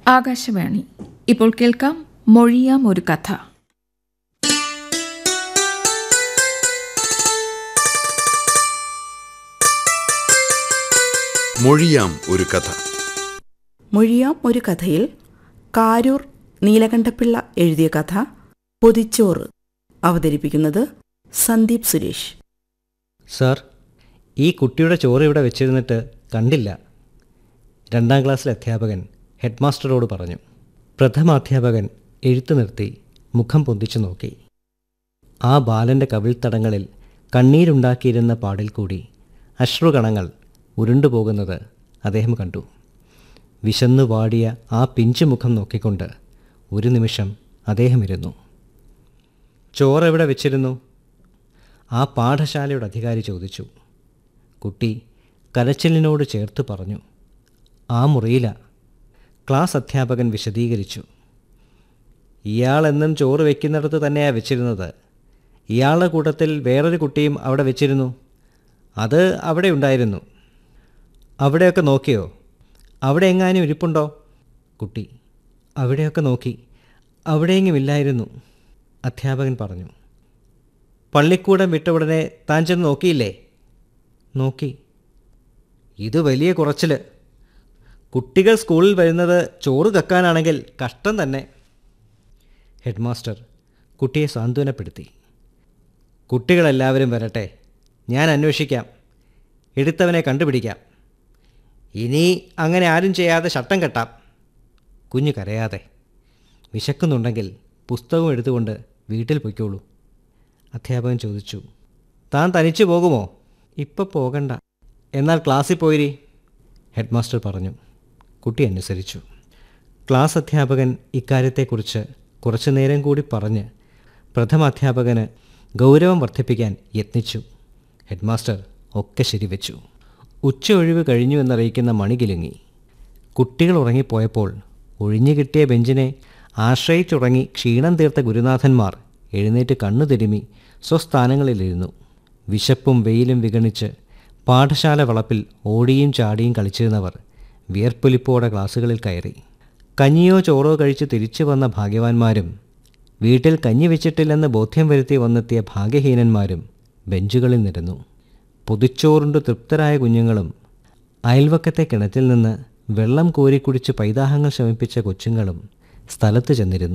ആകാശവാണി ഇപ്പോൾ കേൾക്കാം മൊഴിയാം ഒരു കഥ മൊഴിയാം ഒരു കഥ മൊഴിയാം ഒരു കഥയിൽ കാരൂർ നീലകണ്ഠപിള്ള എഴുതിയ കഥ പൊതിച്ചോറ് അവതരിപ്പിക്കുന്നത് സന്ദീപ് സുരേഷ് സാർ ഈ കുട്ടിയുടെ ചോറ് ഇവിടെ വെച്ചിരുന്നിട്ട് കണ്ടില്ല രണ്ടാം ക്ലാസ്സിലെ അധ്യാപകൻ ഹെഡ് മാസ്റ്ററോട് പറഞ്ഞു പ്രഥമാധ്യാപകൻ എഴുത്തു നിർത്തി മുഖം പൊന്തിച്ചു നോക്കി ആ ബാലൻ്റെ കവിൾത്തടങ്ങളിൽ കണ്ണീരുണ്ടാക്കിയിരുന്ന പാടിൽ കൂടി അശ്രുകണങ്ങൾ ഉരുണ്ടുപോകുന്നത് അദ്ദേഹം കണ്ടു വിശന്നു വാടിയ ആ പിഞ്ചു മുഖം നോക്കിക്കൊണ്ട് ഒരു നിമിഷം അദ്ദേഹം ഇരുന്നു ചോറ് എവിടെ വെച്ചിരുന്നു ആ പാഠശാലയുടെ അധികാരി ചോദിച്ചു കുട്ടി കരച്ചിലിനോട് ചേർത്ത് പറഞ്ഞു ആ മുറിയില ക്ലാസ് അധ്യാപകൻ വിശദീകരിച്ചു ഇയാൾ എന്നും ചോറ് വെക്കുന്നിടത്ത് തന്നെയാണ് വെച്ചിരുന്നത് ഇയാളുടെ കൂട്ടത്തിൽ വേറൊരു കുട്ടിയും അവിടെ വെച്ചിരുന്നു അത് അവിടെ ഉണ്ടായിരുന്നു അവിടെയൊക്കെ നോക്കിയോ അവിടെ എങ്ങാനും ഇരിപ്പുണ്ടോ കുട്ടി അവിടെയൊക്കെ നോക്കി അവിടെയെങ്കിലും ഇല്ലായിരുന്നു അധ്യാപകൻ പറഞ്ഞു പള്ളിക്കൂടം വിട്ട ഉടനെ താൻ ചെന്ന് നോക്കിയില്ലേ നോക്കി ഇത് വലിയ കുറച്ചിൽ കുട്ടികൾ സ്കൂളിൽ വരുന്നത് ചോറ് കക്കാനാണെങ്കിൽ കഷ്ടം തന്നെ ഹെഡ് മാസ്റ്റർ കുട്ടിയെ സാന്ത്വനപ്പെടുത്തി കുട്ടികളെല്ലാവരും വരട്ടെ ഞാൻ അന്വേഷിക്കാം എടുത്തവനെ കണ്ടുപിടിക്കാം ഇനി അങ്ങനെ ആരും ചെയ്യാതെ ശട്ടം കെട്ടാം കുഞ്ഞ് കരയാതെ വിശക്കുന്നുണ്ടെങ്കിൽ പുസ്തകം എടുത്തുകൊണ്ട് വീട്ടിൽ പൊയ്ക്കോളൂ അധ്യാപകൻ ചോദിച്ചു താൻ തനിച്ചു പോകുമോ ഇപ്പോൾ പോകണ്ട എന്നാൽ ക്ലാസ്സിൽ പോയിരി ഹെഡ് മാസ്റ്റർ പറഞ്ഞു കുട്ടി അനുസരിച്ചു ക്ലാസ് അധ്യാപകൻ ഇക്കാര്യത്തെക്കുറിച്ച് കുറച്ചു നേരം കൂടി പറഞ്ഞ് പ്രഥമാധ്യാപകന് ഗൗരവം വർദ്ധിപ്പിക്കാൻ യത്നിച്ചു ഹെഡ് മാസ്റ്റർ ഒക്കെ ശരിവെച്ചു ഉച്ച ഒഴിവ് കഴിഞ്ഞു എന്നറിയിക്കുന്ന മണി കിലുങ്ങി കുട്ടികൾ ഉറങ്ങിപ്പോയപ്പോൾ ഒഴിഞ്ഞു കിട്ടിയ ബെഞ്ചിനെ ആശ്രയിച്ചുറങ്ങി ക്ഷീണം തീർത്ത ഗുരുനാഥന്മാർ എഴുന്നേറ്റ് കണ്ണു തിരുമി സ്വസ്ഥാനങ്ങളിലിരുന്നു വിശപ്പും വെയിലും വിഗണിച്ച് പാഠശാല വളപ്പിൽ ഓടിയും ചാടിയും കളിച്ചിരുന്നവർ വിയർപ്പൊലിപ്പോടെ ക്ലാസ്സുകളിൽ കയറി കഞ്ഞിയോ ചോറോ കഴിച്ച് തിരിച്ചു വന്ന ഭാഗ്യവാന്മാരും വീട്ടിൽ കഞ്ഞി വെച്ചിട്ടില്ലെന്ന് ബോധ്യം വരുത്തി വന്നെത്തിയ ഭാഗ്യഹീനന്മാരും ബെഞ്ചുകളിൽ നിരന്നു പൊതിച്ചോറുണ്ട് തൃപ്തരായ കുഞ്ഞുങ്ങളും അയൽവക്കത്തെ കിണറ്റിൽ നിന്ന് വെള്ളം കോരിക്കുടിച്ച് പൈതാഹങ്ങൾ ശമിപ്പിച്ച കൊച്ചുങ്ങളും സ്ഥലത്ത് ചെന്നിരുന്നു